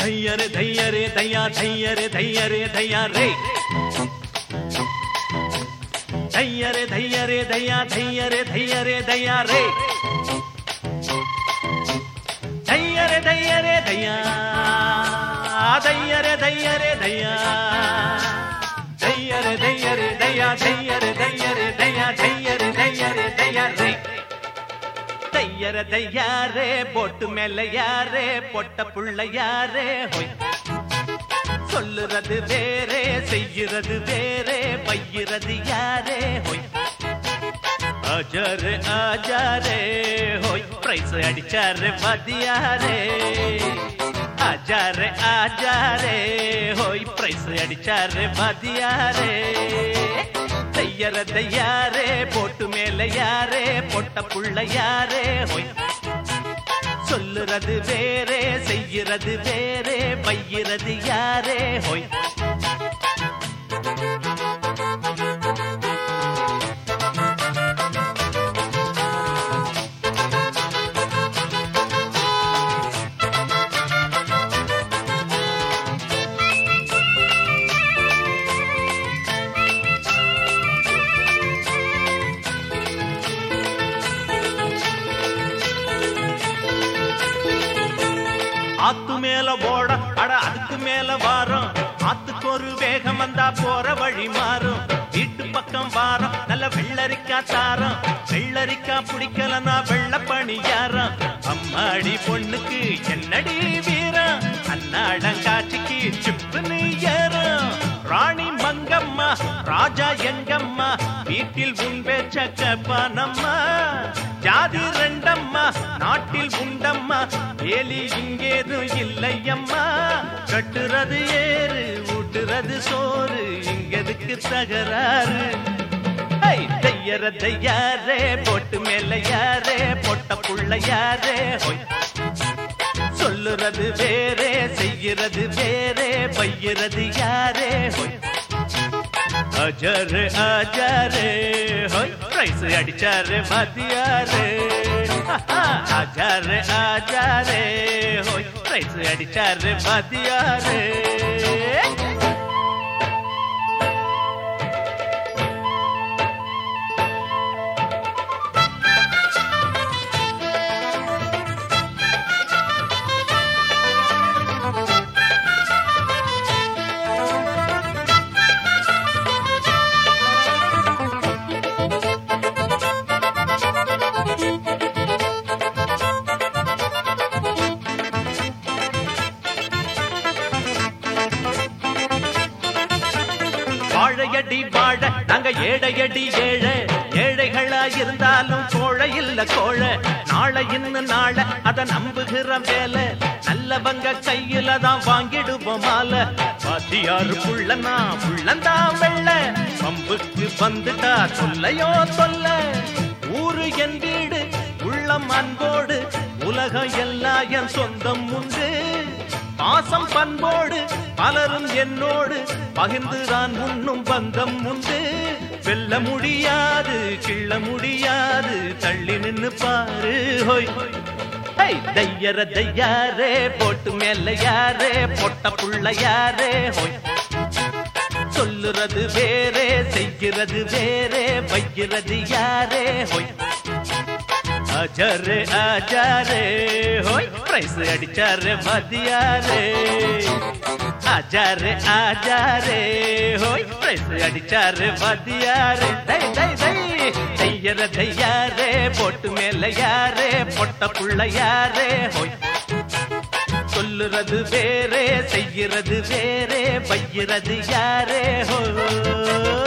தையரே தையரே தையா தையரே தையரே தையா ரே தையரே தையரே தையா தையரே தையரே தையா ரே தையரே தையரே தையா தையரே தையரே தையா தையரே தையரே தையா தையரே தையரே தையா தையரே தையரே தையா ரே தையர தையாரே போட்டு மேல யாரே பொட்ட புள்ள யாரே ஹொய் சொல்லுறது வேறே செய்யுறது வேறே பையிறது யாரே ஹொய் ஆஜாரே ஆஜாரே ஹொய் பிரைஸ் அடிச்சாரு மதியாரே ஆஜாரே ஆஜாரே ஹொய் பிரைஸ் அடிச்சாரு மதியாரே தையர தையாரே போட்டு மேல யாரே பொட்ட புள்ள யாரே ஹொய் சொல்லுறது வேறே செய்யுறது வேறே பையிறது யாரே ஹொய் ஆத்து மேல ஓட அட அதுக்கு மேல வாரம் ஆத்துக்கு ஒரு வேகம் வந்தா போற வழி மாறும் வீட்டு பக்கம் வாரம் நல்ல வெள்ளரிக்கா தாரம் வெள்ளரிக்கா பிடிக்கலனா வெள்ள பணியாரம் அம்மாடி பொண்ணுக்கு என்னடி வீரம் அன்னாடங்காட்சிக்கு சிப்புன்னு ஏறும் ராணி மங்கம்மா ராஜா எங்கம்மா வீட்டில் உன் பேச்ச கேப்பானம்மா ஜாதி ரெண்டம்மா நாட்டில் உண்டம்மா வேலி இங்கேதும் இல்லையம்மா கட்டுறது ஏறு ஊட்டுறது சோறு இங்கதுக்கு தகராறு ஐ, தையர தையாரே போட்டு மேல யாரே பொட்ட புள்ள யாரே ஹொய் சொல்லுறது வேறே செய்யறது வேறே பையறது யாரே ஹொய் அஜாரு அஜாரே ஹொய் பிரைஸ் அடிச்சாரு மதியாரே அஜாரு அஜாரே ஹொய் பிரைஸ் அடிச்சாரு மதியாரே வாழையடி வாழ நாங்க ஏழையடி ஏழை ஏழைகளா இருந்தாலும் கோழை இல்ல கோழ நாளை இன்னும் நாளை அத நம்புகிற வேலை நல்லவங்க கையில தான் வாங்கிடுவோம் மாலை பாத்தியாரு புள்ளனா புள்ளந்தான் வெள்ள பம்புக்கு வந்துட்டா சொல்லையோ சொல்ல ஊரு என் வீடு உள்ளம் அன்போடு உலகம் எல்லாம் என் சொந்தம் உண்டு பாசம் பண்போடு பலரும் என்னோடு பகிர்ந்துதான் உண்ணும் பந்தம் உண்டு வெல்ல முடியாது கிள்ள முடியாது தள்ளி நின்னு பாரு ஹோய் ஹை, தையர தையாரே போட்டு மேல யாரே பொட்ட புள்ள யாரே ஹோய் சொல்லுறது வேறே செய்கிறது வேறே வைக்கிறது யாரே ஹோய் அஜாரே அஜாரே ஹோய் பிரைஸ் அடிச்சாரு மதியாரே அஜாரே அஜாரே ஹோய் பிரைஸ் அடிச்சாரு மதியாரே தை தை தை தையர தையாரே போட்டு மேல யாரே பொட்ட புள்ள யாரே ஹோய் சொல்லுறது வேறே செய்யறது வேறே பையறது யாரே ஹோ